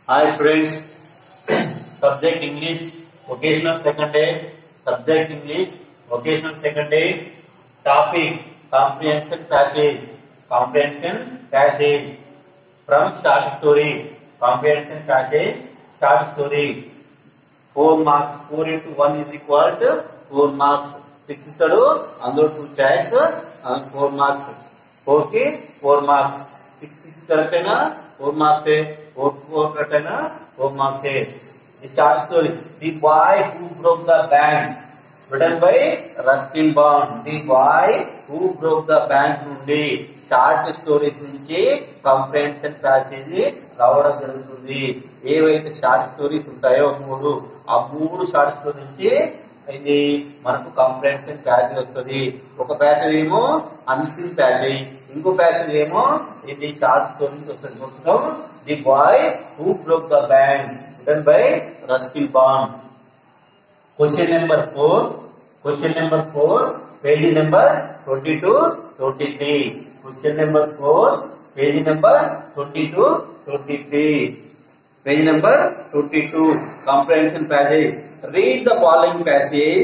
Hi friends, subject English, vocational second day, subject English, vocational second day, topic comprehension passage, comprehension passage from short story, comprehension passage, short story. 4 marks, 4 into 1 is equal to 4 marks. 6 ఇస్తాడు అందులో two choice four marks four కి four marks six six correct అయినా four marks four four correct అయినా four marks the short story the boy who broke the bank written by Ruskin Bond the boy who broke the bank నుండి short stories నుంచి comprehension passage రావడం జరుగుతుంది ఏవైతే short stories ఉంటాయో మూడు ఆ మూడు షార్ట్ స్టోరీ నుంచి ఇది మనకు కంప్రహెన్షన్ ప్యాసేజ్ వస్తుంది ఒక ప్యాసేజ్ ఏమో అన్సిన్ ప్యాసేజ్ ఇంకో ప్యాసేజ్ ఏమో ఇది షార్ట్ స్టోరీ వస్తుంది మొత్తం the boy who broke the bank written by Ruskin Bond question number four question number four page number twenty two twenty three question number four page number twenty two twenty three page number twenty two comprehension passage read the following passage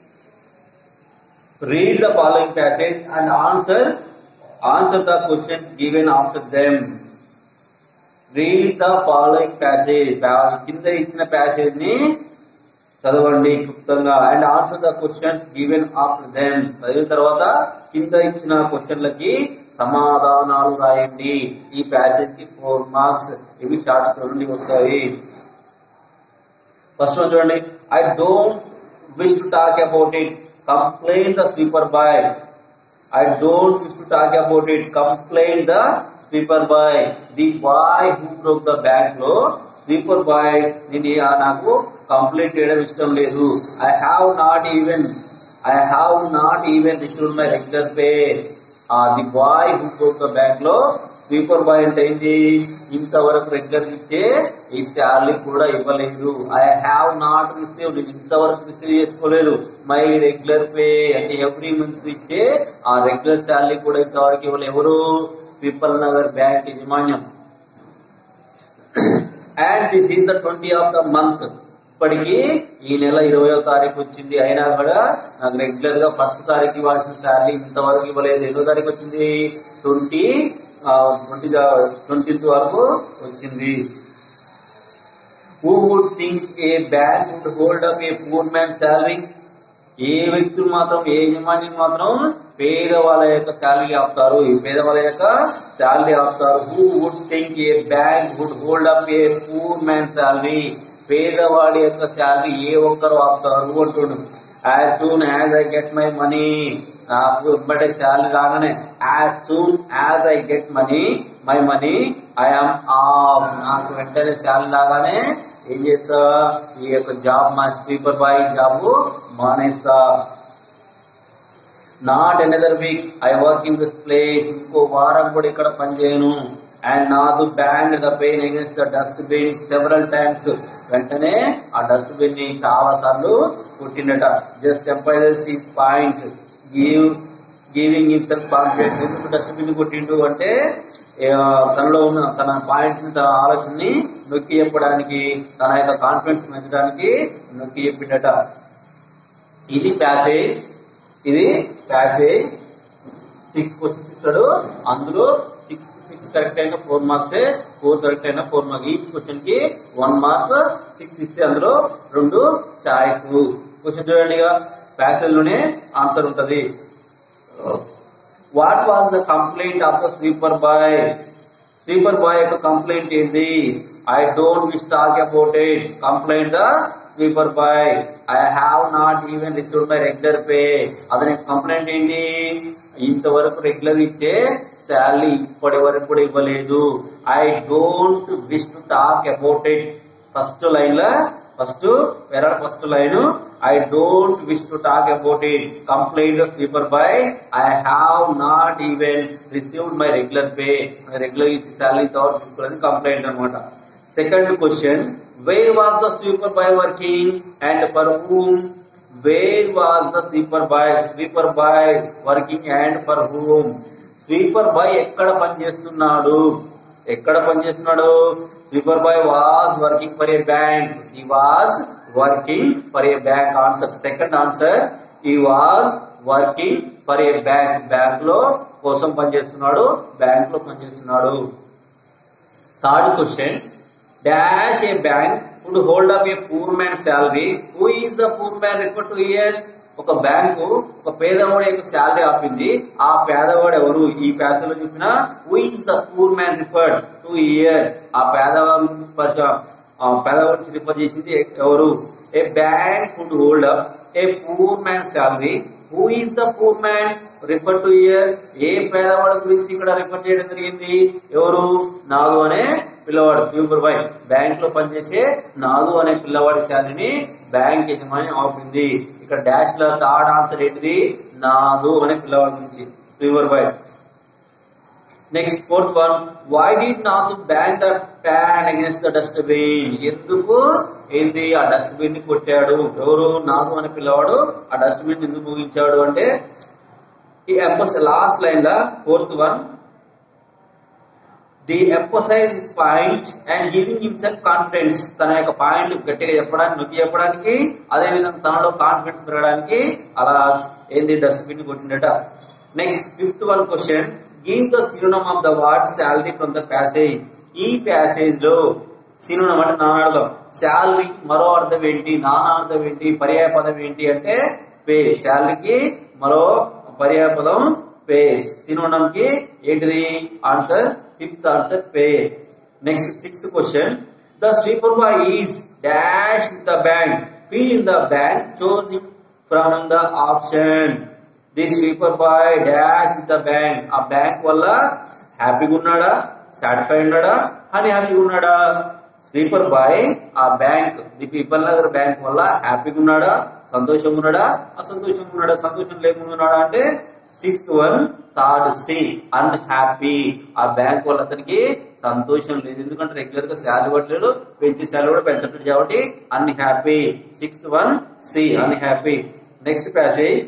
read the following passage and answer answer the question given after them read the following passage కింద ఇచ్చిన passage ని చదవండి క్లుప్తంగా and answer the questions given after them చదివిన తర్వాత కింద ఇచ్చిన క్వశ్చన్లకి సమాధానాలు రాయండి ఈ ప్యాసేజ్ కి ఫోర్ మార్క్స్ ఇవి షార్ట్ స్టోరీ నుండి వస్తాయి ఫస్ట్ వన్ చూడండి I don't wish to talk about it complain the sweeper boy I don't wish to talk about it complain the sweeper boy the boy who broke the bank లో sweeper boy నేను నాకు complaint చేయడం ఇష్టం లేదు I have not even I have not even receive my regular pay the boy who broke the bank లో sweeper boy అంటే ఏంటి ఇంతవరకు రెగ్యులర్ ఇచ్చే ఈ శాలరీ కూడా ఇవ్వలేదు ఐ హ్యావ్ నాట్ రిసీవ్ ఇంతవరకు రిసీవ్ చేసుకోలేదు మై రెగ్యులర్ పే అంటే ఎవ్రీ మంత్ ఇచ్చే ఆ రెగ్యులర్ శాలరీ కూడా ఇంతవరకు ఇవ్వలేదు ఎవరు పీపల్ నగర్ బ్యాంక్ యజమాన్యం and this is the twenty of the month ఇప్పటికి ఈ నెల ఇరవయో తారీఖు వచ్చింది అయినా కూడా నాకు రెగ్యులర్ గా ఫస్ట్ తారీఖు ఇవ్వాల్సిన శాలరీ ఇంతవరకు ఇవ్వలేదు ఎన్నో తారీఖు వచ్చింది ట్వంటీ ట్వంటీ ట్వంటీ వరకు వచ్చింది who would think a bank would hold up a poor man salary ఏ వ్యక్తులు మాత్రం ఏ యజమాని మాత్రం పేదవాళ్ళ యొక్క శాలరీ ఆపుతారు ఈ పేదవాళ్ళ యొక్క శాలరీ ఆపుతారు who would think a bank would hold up a poor man salary పేదవాడి యొక్క శాలరీ ఏ ఒక్కరు ఆపుతారు అంటుడు as soon as I get my money నాకు ఇమ్మటే శాలరీ రాగానే as soon as I get money my money I'm off నాకు వెంటనే శాలరీ రాగానే ఏం చేస్తా ఈ యొక్క జాబ్ మా స్వీపర్ బాయ్ జాబ్ మానేస్తా not another week I work in this place ఇంకో వారం కూడా ఇక్కడ పనిచేయను and Nathu banged the pain against the dust bin several times వెంటనే ఆ డస్ట్ బిన్ ని చాలా సార్లు కొట్టిండట జస్ట్ ఎంపైజెస్ ఈ point give giving himself confidence ఎందుకు డస్ట్ బిన్ కొట్టిండు అంటే తనలో ఉన్న తన పాయింట్ తన ఆలోచనని నొక్కి చెప్పడానికి తన యొక్క కాన్ఫిడెన్స్ పెంచడానికి నొక్కి చెప్పిండట ఇది ప్యాసేజ్ ఇది ప్యాసేజ్ సిక్స్ క్వశ్చన్స్ ఇస్తాడు అందులో సిక్స్ సిక్స్ కరెక్ట్ అయిన ఫోర్ మార్క్స్ ఫోర్ కరెక్ట్ అయిన ఫోర్ మార్క్స్ ఈచ్ క్వశ్చన్ కి వన్ మార్క్ సిక్స్ ఇస్తే అందులో రెండు చాయిస్ క్వశ్చన్ చూడండి ప్యాసేజ్ లోనే ఆన్సర్ ఉంటది what was the complaint of the sweeper boy sweeper boy యొక్క కంప్లైంట్ ఏంటి I don't wish talk about it complaint the sweeper boy I have not even receive my regular pay అతని complaint ఏంటి ఇంతవరకు regular ఇచ్చే salary ఇప్పటి వరకు కూడా ఇవ్వలేదు I don't wish to talk about it first line లో first period first line I don't wish to talk about it complaint sweeper boy I have not even received my regular pay regular ఇచ్చే salary ఇంతవరకు తీసుకోలేదు complaint అనమాట second question where was the sweeper boy working and for whom where was the sweeper boy sweeper boy working and for whom sweeper boy ఎక్కడ పనిచేస్తున్నాడు ఎక్కడ పనిచేస్తున్నాడు sweeper boy was working for a bank he was working for a bank answer second answer he was working for a bank bank లో కోసం పనిచేస్తున్నాడు bank లో పనిచేస్తున్నాడు third question dash a bank would hold up a poor man salary who is the poor man refer to here ఒక bank ఒక పేదవాడి యొక్క salary ఆపింది ఆ పేదవాడు ఎవరు ఈ పేదలో చెప్పిన who is the poor man referred to here ఆ పేదవాడి గురించి పరిచ- ఆ పేదవాడిని రిఫర్ చేసింది ఎవరు a bank would hold up a poor man salary who is the poor man refer to here ఏ పేదవాడి గురించి ఇక్కడ రిఫర్ చేయడం జరిగింది ఎవరు నాగు అనే పిల్లవాడు సూపర్ బాయ్ బ్యాంక్ లో పనిచేసే నాగు అనే పిల్లవాడి శాలరీని బ్యాంక్ యజమాని ఆపింది ఇక్కడ డాష్ లో థర్డ్ ఆన్సర్ ఏంటిది నాదు అనే పిల్లవాడి గురించి super boy next fourth one why did not bank the pan against the dustbin ఎందుకు ఏంది ఆ డస్ట్బిన్ ని కొట్టాడు ఎవరు నాగు అనే పిల్లవాడు ఆ డస్ట్బిన్ ఎందుకు ముగించాడు అంటే ఈ ఎంపస్ లాస్ట్ లైన్ లా fourth one the emphasize point and giving himself confidence తన యొక్క పాయింట్ గట్టిగా చెప్పడానికి నొక్కి చెప్పడానికి అదే విధంగా తనలో కాన్ఫిడెన్స్ పెరగడానికి అలా ఏంది డస్ట్బిన్ కొట్టిండట next fifth one question give the synonym of the word salary from the passage ఈ ప్యాసేజ్ లో సినోనమ్ అంటే నానార్థం శాలరీకి మరో అర్థం ఏంటి నానార్థం ఏంటి పర్యాయ పదం ఏంటి అంటే పే శాలరీకి మరో పర్యాయ పదం పే సినోనమ్ కి ఏంటిది answer fifth answer pay next sixth question the sweeper boy is dash with the bank fill in the bank choose from the option the sweeper boy dash with the bank ఆ bank వల్ల హ్యాపీగా ఉన్నాడా satisfy ఉన్నాడా అని హ్యాపీగా ఉన్నాడా sweeper boy ఆ bank the Pipal Nagar bank వల్ల హ్యాపీగా ఉన్నాడా సంతోషంగా ఉన్నాడా అసంతోషంగా ఉన్నాడా సంతోషం లేకుండా ఉన్నాడా అంటే sixth one third C unhappy ఆ బ్యాంక్ వల్ల అతనికి సంతోషం లేదు ఎందుకంటే రెగ్యులర్ గా శాలరీ ఇవ్వట్లేదు పెంచే శాలరీ కూడా పెంచట్లేదు కాబట్టి unhappy sixth one C unhappy next passage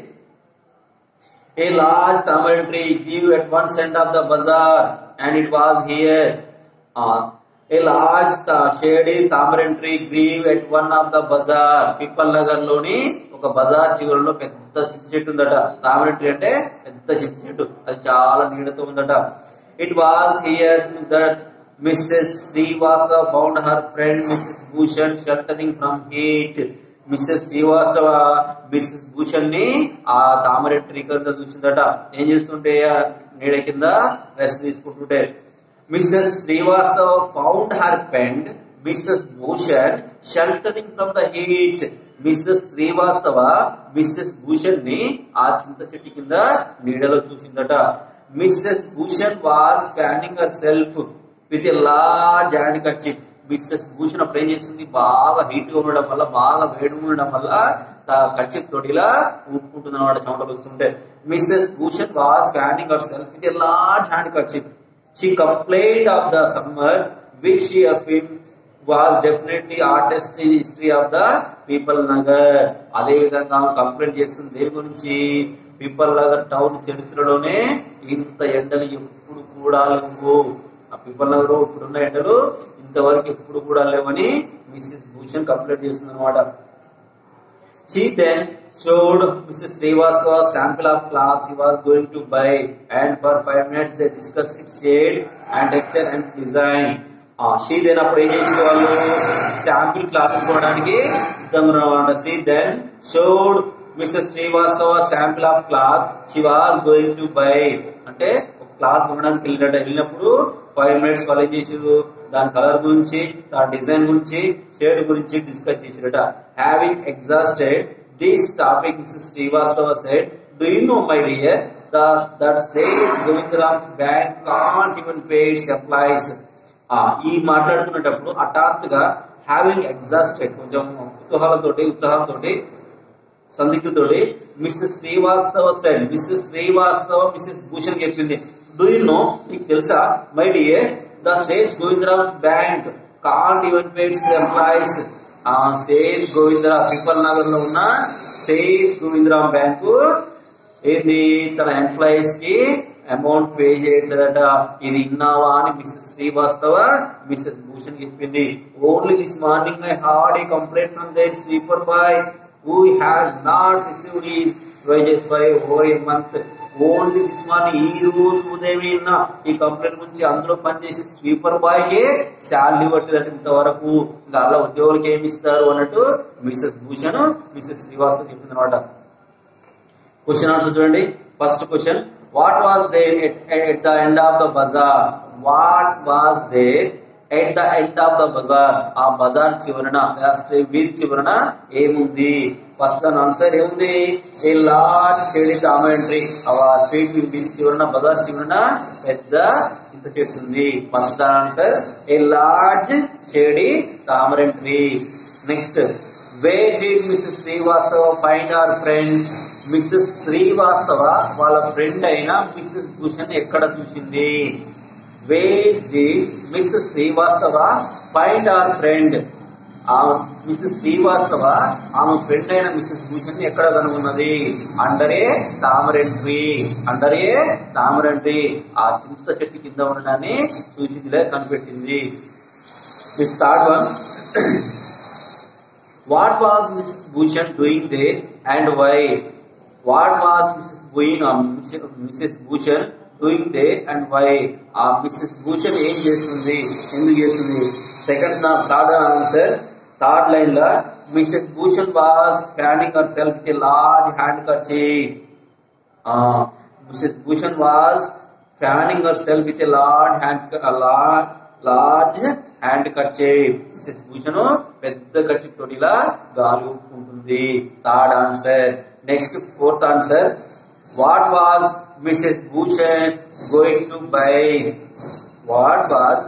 A large tamarind tree grew at one end of the bazaar and it was here. Uh, a large ta- shady tamarind tree grew at one of the bazaar. Pipal Nagar లోని ఒక బజార్ చివరిలో పెద్ద చింత చెట్టు ఉందట తామరెడ్ tree అంటే పెద్ద చింత చెట్టు అది చాలా నీడతో ఉందట it was here that Mrs Srivastava found her friend Mrs Bhushan sheltering from heat Mrs Srivastava Mrs Bhushan ని ఆ తామరెడ్ ట్రీ కింద చూసిందట ఏం చేస్తుంటే ఆ నీడ కింద రెస్ట్ తీసుకుంటుంటే Mrs Srivastava found her friend Mrs Bhushan sheltering from the heat Mrs Srivastava Mrs Bhushan ని ఆ చింత చెట్టు కింద నీడలో చూసిందట Mrs Bhushan was standing herself with a large handkerchief Mrs Bhushan అప్పుడు ఏం చేస్తుంది బాగా హీట్ గా ఉండడం వల్ల బాగా వేడి ఉండడం వల్ల కర్చీప్ తోటి ఇలా ఊపుకుంటుంది అనమాట చెమటలు వస్తుంటే Mrs Bhushan was standing herself with a large handkerchief she complaint of the summer which she ఫిమ్ was definitely artist history of the Pipal Nagar అదే విధంగా కంప్లైంట్ చేస్తుంది దేని గురించి పీపల్ నగర్ టౌన్ చరిత్రలోనే ఇంత ఎండలు ఎప్పుడు కూడా లేవు ఆ పీపల్ నగర్ ఇప్పుడున్న ఎండలు ఇంతవరకు ఎప్పుడు కూడా లేవని మిస్సెస్ భూషణ్ కంప్లైంట్ చేస్తుంది అనమాట She then showed Mrs. Srivastava sample of cloth she was going to buy and for five minutes they discussed its shade and texture and design. Uh, she then అప్పుడు ఏం చేసిన వాళ్ళు శాంపిల్ క్లాత్ కొనడానికి సిద్ధంగా ఉన్నమాట she then showed Mrs Srivastava sample of cloth she was going to buy అంటే ఒక cloth కొనడానికి వెళ్ళినట్టు వెళ్ళినప్పుడు ఫైవ్ మినిట్స్ వాళ్ళు ఏం చేసారు దాని కలర్ గురించి దాని డిజైన్ గురించి షేడ్ గురించి డిస్కస్ చేసిరట having exhausted this topic Mrs Srivastava said do you know my dear that Seth Govindram's bank can't even pay its employees ఈ మాట్లాడుకునేటప్పుడు హఠాత్తుగా హ్యావింగ్ ఎగ్జాస్టెడ్ కొంచెం కుతూహలంతోటి ఉత్సాహంతోటి సందిగ్ధతోటి Mrs Srivastava said Mrs Srivastava Mrs Bhushan చెప్పింది డూ యూ నో నీకు తెలుసా my dear the Seth Govindram's bank can't even pays employees ఆ సేజ్ గోవిందరా పిప్పల్ నగర్ లో ఉన్న సేజ్ గోవిందరామ్ బ్యాంకు ఏంది తన ఎంప్లాయీస్ కి అమౌంట్ పే చేయట్లేదట ఇది ఇన్నావా అని మిస్సెస్ శ్రీవాస్తవ మిస్సెస్ భూషణ్ చెప్పింది only this morning I heard a complaint from their sweeper boy who has not received ఈ wages by over a month only this morning ఈ రోజు ఉదయం విన్న ఈ కంప్లైంట్ గురించి అందులో పనిచేసే స్వీపర్ బాయ్ కే శాలరీ పట్టేదట ఇంతవరకు ఇంకా అలా ఉద్యోగులకి ఏమి ఇస్తారు అన్నట్టు మిస్సెస్ భూషణ్ మిస్సెస్ శ్రీవాస్తవ్ చెప్పింది అనమాట క్వశ్చన్ ఆన్సర్ చూడండి first question what was there at the end of the bazaar what was there at the end of the bazaar ఆ బజార్ చివరన వీధి చివరన ఏముంది ఫస్ట్ దాని ఆన్సర్ ఏముంది ఏ లార్జ్ షేడి కామెంటరీ ఆ స్ట్రీట్ వీధి చివరన బజార్ చివరన పెద్ద చింత చెట్టు ఉంది ఫస్ట్ దాని answer a large shady commentary next where did Mrs Srivastava find our friend Mrs Srivastava వాళ్ళ ఫ్రెండ్ అయిన మిస్సెస్ భూషణ్ ఎక్కడ చూసింది where did Mrs Srivastava find our friend ఆ మిస్సెస్ శ్రీవాస్తవ ఆమె ఫ్రెండ్ అయిన మిస్సెస్ భూషణ్ ఎక్కడ కనుగొన్నది అండరే తామరెంట్రీ అండరే తామరెంట్రీ ఆ చింత చెట్టు కింద ఉండడాన్ని చూసిందిలే కనిపెట్టింది this third one What was Mrs. Bhushan doing there and why? What was Mrs. Bhushan, um, Mrs. Bhushan doing there and why? ఆ మిస్సెస్ భూషణ్ ఏం చేస్తుంది ఎందుకు చేస్తుంది సెకండ్ నా థర్డ్ ఆన్సర్ థర్డ్ లైన్ లో Mrs Bhushan was fanning herself with large handkerchief Mrs Bhushan was fanning herself with large hand large handkerchief Mrs Bhushan పెద్ద kerchief తోటిలా గాలి ఊపుకుంటుంది third answer next fourth answer what was Mrs Bhushan going to buy what was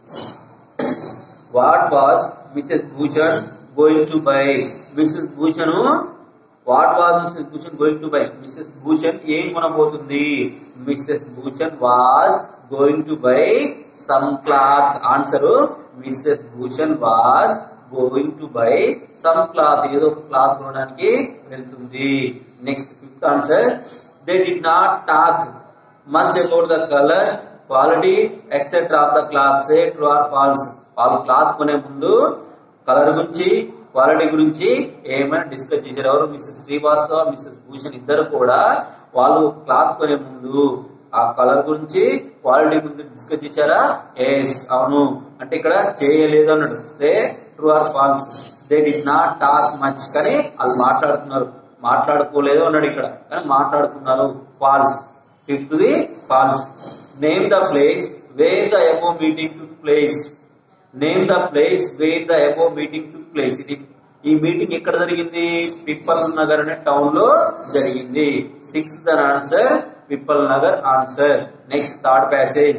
what was Mrs Bhushan going to buy Mrs Bhushan what was Mrs Bhushan going to buy Mrs Bhushan ఏం కొనబోతుంది Mrs Bhushan was going to buy some cloth answer Mrs Bhushan was going to buy some cloth ఏదో ఒక cloth కొనడానికి వెళ్తుంది next fifth answer they did not talk much about the colour quality etcetera of the cloth say true or false వాళ్ళు cloth కొనే ముందు colour గురించి quality గురించి ఏమైనా డిస్కస్ చేశారు ఎవరు మిస్సెస్ శ్రీవాస్తవ మిస్సెస్ భూషణ్ ఇద్దరు కూడా వాళ్ళు క్లాత్ కొనే ముందు ఆ కలర్ గురించి క్వాలిటీ గురించి డిస్కస్ చేశారా ఎస్ అవును అంటే ఇక్కడ చేయలేదు అన్నాడు say true or false they did not talk much కానీ వాళ్ళు మాట్లాడుతున్నారు మాట్లాడుకోలేదు అన్నాడు ఇక్కడ కానీ మాట్లాడుతున్నారు false fifth the false name the place where the above meeting to place name the place where the above meeting to place ఇది ఈ మీటింగ్ ఎక్కడ జరిగింది పిప్పల్ నగర్ అనే టౌన్ లో జరిగింది six the answer Pipal Nagar answer next third passage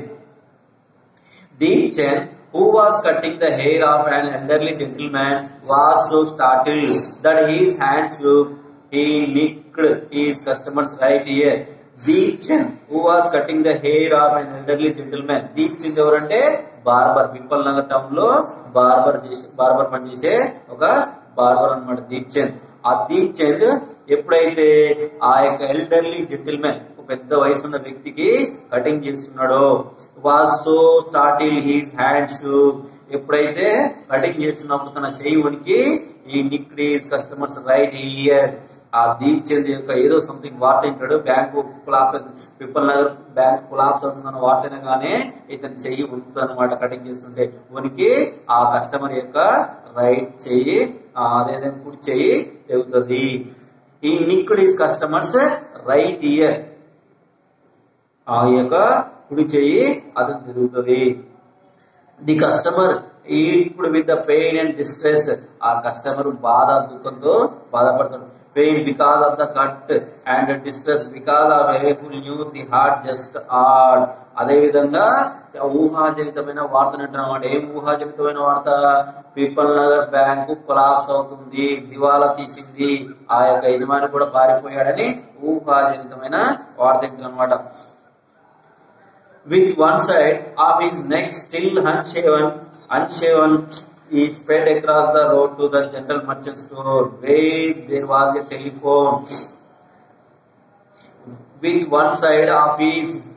Deep Chen, who was cutting the hair of an elderly gentleman, was so startled that his hands shook. He nicked his customers right here. Deep Chen, who was cutting the hair of an elderly gentleman. Deep Chen ఎవరంటే barber Pipal Nagar town లో barber చేసే barber పనిచేసే ఒక barber అన్నమాట దీప్ చంద్ ఆ దీప్ చంద్ ఎప్పుడైతే ఆ యొక్క ఎల్డర్లీ జెంటిల్మెన్ ఒక పెద్ద వయసు ఉన్న వ్యక్తికి కటింగ్ చేస్తున్నాడో was so startle his hand shook ఎప్పుడైతే కటింగ్ చేస్తున్నప్పుడు తన చేయి వణికి ఈ నిక్రీస్ కస్టమర్స్ రైట్ ఇయర్ ఆ దీప్ చంద్ యొక్క ఏదో సంథింగ్ వార్త వింటాడు bank collapse Pipal Nagar bank collapse అవుతుందన్న వార్త వినగానే ఇతని చెయ్యి ఉంటుంది అనమాట కటింగ్ చేస్తుంటే ఉనికి ఆ కస్టమర్ యొక్క రైట్ చెయ్యి ఆ, అదేదైనా కుడి చెయ్యి తెగుతుంది he nicked his customer's right ear ఆ యొక్క కుడి చెయ్యి అది తిరుగుతుంది ది కస్టమర్ ఇప్పుడు with the pain and distress ఆ కస్టమర్ బాధ దుఃఖంతో బాధపడతాడు pain because of the cut and distress because of awful news he had just heard అదే విధంగా ఊహాజనితమైన వార్త అన్నమాట ఏం ఊహాజనితమైన వార్త పీపల్ నగర్ బ్యాంకు కొలాప్స్ అవుతుంది దివాలా తీసింది ఆ యొక్క యజమాని కూడా పారిపోయాడని ఊహాజనితమైన వార్త అనమాట with one side of his neck still unshaven, unshaven, he sped across the road to the general merchant store where there was a telephone. With one side of his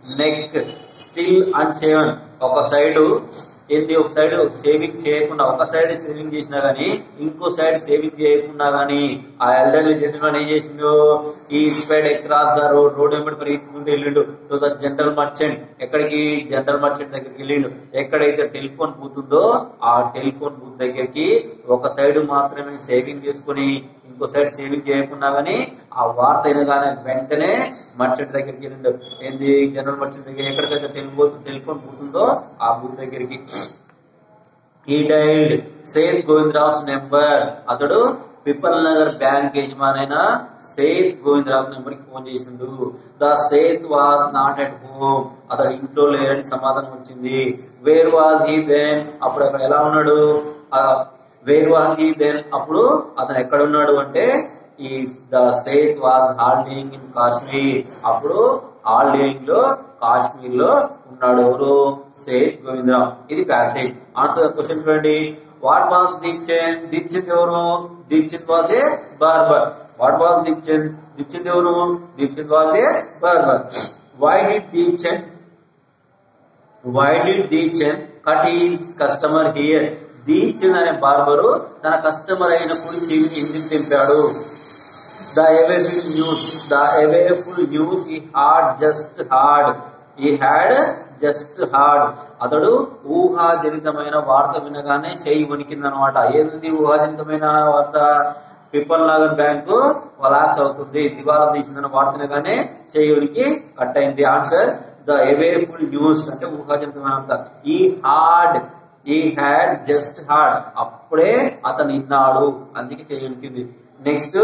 neck still and seven ఒక side ఏంది ఒక side saving చేయకుండా ఒక side saving చేసినా గానీ ఇంకో side saving చేయకుండా గానీ ఆ ఎల్డర్లీ జెంటల్మెన్ ఏం చేసిండు he sped across the road road వెంబడి పరిగెత్తుకుంటూ వెళ్ళిండు టు ద జనరల్ మర్చెంట్ ఎక్కడికి జనరల్ మర్చెంట్ దగ్గరికి వెళ్ళిండు ఎక్కడైతే టెలిఫోన్ బూత్ ఉందో ఆ టెలిఫోన్ బూత్ దగ్గరికి ఒక సైడ్ మాత్రమే సేవింగ్ చేసుకుని ఇంకో సైడ్ సేవింగ్ చేయకుండా గానీ ఆ వార్త వినగానే వెంటనే మర్చెంట్ దగ్గరికి వెళ్ళిండు ఏంది జనరల్ మర్చెంట్ దగ్గర ఎక్కడికైతే టెలిఫోన్ టెలిఫోన్ బూత్ ఉందో ఆ బూత్ దగ్గరికి he dialled Seth Govindrao number అతడు పిపల్ నగర్ బ్యాంక్ యజమానైన సేత్ గోవిందరావు నెంబర్ కి ఫోన్ చేసిండు the Seth was not at home అతడు ఇంట్లో లేరని సమాధానం వచ్చింది వేర్ వాజ్ హీ దెన్ అప్పుడు అక్కడ ఎలా ఉన్నాడు వేర్ వాజ్ హీ దెన్ అప్పుడు అతను ఎక్కడ ఉన్నాడు అంటే ఈ the Seth was holidaying in Kashmir అప్పుడు హాల్డింగ్ లో కాశ్మీర్ లో ఉన్నాడు ఎవరు సేత్ గోవిందరావు ఇది ప్యాసేజ్ ఆన్సర్ క్వశ్చన్ చూడండి వాట్ వాజ్ దీప్చంద్ దీప్చంద్ ఎవరు Deepchand was a barber what was Deepchand Deepchand ఎవరు Deepchand was a barber why did Deepchand why did Deepchand cut his customer ear Deepchand అనే బార్బరు తన కస్టమర్ అయినప్పుడు చెవిని ఎందుకు తెంపాడు the available news the available news he heard just heard he had just heard అతడు ఊహాజనితమైన వార్త వినగానే చెయ్యి వణికిందనమాట ఏంది ఊహాజనితమైన వార్త పిప్పల్ నగర్ బ్యాంకు కొలాప్స్ అవుతుంది దివాలా తీసిందన్న వార్త వినగానే చెయ్యి వణికి కట్ అయింది ఆన్సర్ ద అవైలబుల్ న్యూస్ అంటే ఊహాజనితమైన వార్త ఈ hard he had just hard అప్పుడే అతను విన్నాడు అందుకే చెయ్యి వణికింది next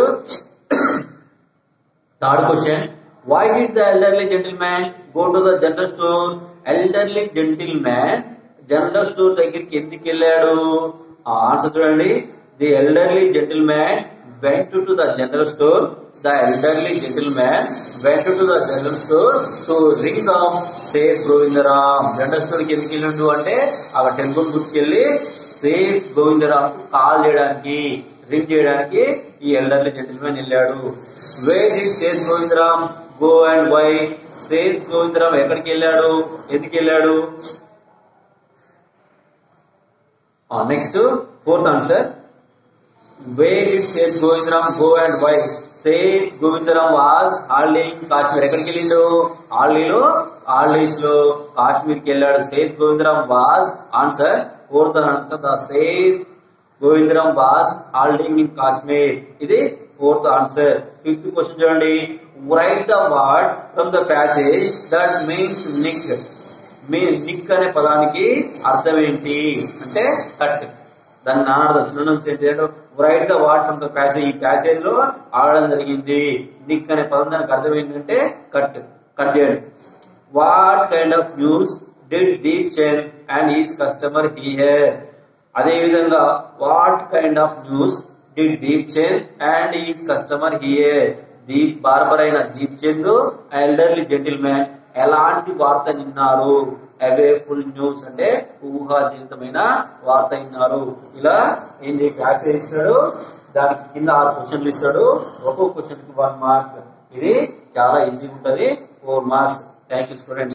third question why did the elderly gentleman go to the general store elderly gentleman general store దగ్గరికి ఎందుకు వెళ్ళాడు ఆన్సర్ చూడండి the elderly gentleman went to the general store the elderly gentleman went to the general store to ring off Seth Govindram general store కి ఎందుకు వెళ్ళిండు అంటే అక్కడ telephone booth వెళ్ళి సేఫ్ గోవిందరామ్ కాల్ చేయడానికి రింగ్ చేయడానికి ఈ ఎల్డర్లీ జెంటిల్మెన్ వెళ్ళాడు where did Seth Govindram go and why Seth Govindram ఎక్కడికి వెళ్ళాడు ఎందుకు వెళ్ళాడు next fourth answer where did Seth Govindram go and why Seth Govindram was holidaying Kashmir ఎక్కడికి వెళ్ళిండు హార్లీలో హార్లీస్ లో కాశ్మీర్ కి వెళ్ళాడు Seth Govindram was answer fourth answer the Seth Govindram was holidaying in Kashmir ఇది ఫోర్త్ ఆన్సర్ ఫిఫ్త్ క్వశ్చన్ చూడండి write the word from the passage that means nick మీ nick అనే పదానికి అర్థం ఏంటి అంటే కట్ దాని నాన్న సినోనమ్స్ ఏంటి అంటే write the word from the passage ఈ ప్యాసేజ్ లో ఆడడం జరిగింది నిక్ అనే పదం దానికి అర్థం ఏంటంటే కట్ కట్ చేయండి what kind of news did Deepchand and his customer hear అదే విధంగా what kind of news did Deepchand and his customer hear Deep barber అయిన దీప్ చంద్ ఎల్డర్లీ జెంటిల్మెన్ ఎలాంటి వార్త విన్నారు అవే ఫుల్ న్యూస్ అంటే ఊహాజనితమైన వార్త విన్నారు ఇలా ఏంటి ప్యాసేజ్ ఇస్తాడు దానికి కింద ఆరు క్వశ్చన్లు ఇస్తాడు ఒక్కో క్వశ్చన్ కి వన్ మార్క్ ఇది చాలా ఈజీ ఉంటది four marks thank you students